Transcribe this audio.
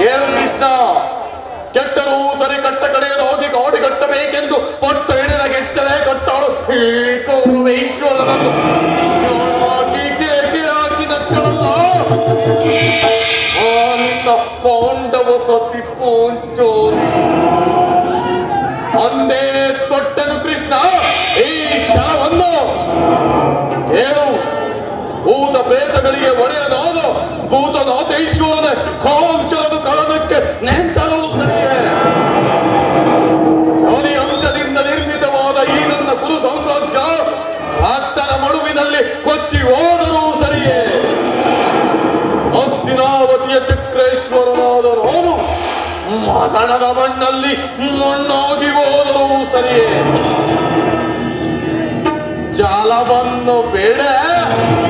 ಕೇಳು ಕೃಷ್ಣ ಕೆಟ್ಟರೂ ಸರಿ ಕಟ್ಟ ಕಡೆಗೆ ಹೋಗಿ ಗಾಡಿ ಕಟ್ಟಬೇಕೆಂದು ಪಟ್ಟ ಹಿಡಿದ ಗೆಚ್ಚರೆ ಕಟ್ಟವಳು ಈ ಕೌರವೇಶ್ವರನನ್ನು ಹಾಕಿ ಕೇಕೆ ಹಾಕಿ ನಕ್ಕಳಲ್ಲ ಆನಿಂದ ಪಾಂಡವ ಸತಿ ಪೋಂಚೋರಿ ಅಂದೇ ತೊಟ್ಟನು ಕೃಷ್ಣ ಈ ಛಲವನ್ನು ಕೇಳು ಭೂತ ಪ್ರೇತಗಳಿಗೆ ಒಡೆಯನಾದ ಭೂತನಾಥೇಶ್ವರನ ಕಾಂಚನದ ಕಾರಣಕ್ಕೆ ನೆಂಚಲು ಸರಿಯೇ ಧ್ವನಿ ಅಂಶದಿಂದ ನಿರ್ಮಿತವಾದ ಈ ನನ್ನ ಕುರು ಸಾಮ್ರಾಜ್ಯ ಭಕ್ತರ ಮಡುವಿನಲ್ಲಿ ಕೊಚ್ಚಿ ಹೋದರೂ ಸರಿಯೇ ಹಸ್ತಿನಾವತಿಯ ಚಕ್ರೇಶ್ವರನಾದ ನಾನು ಮಸಣದ ಮಣ್ಣಲ್ಲಿ ಮಣ್ಣಾಗಿ ಹೋದರೂ ಸರಿಯೇ ಜಲವನ್ನು ಬೇಡ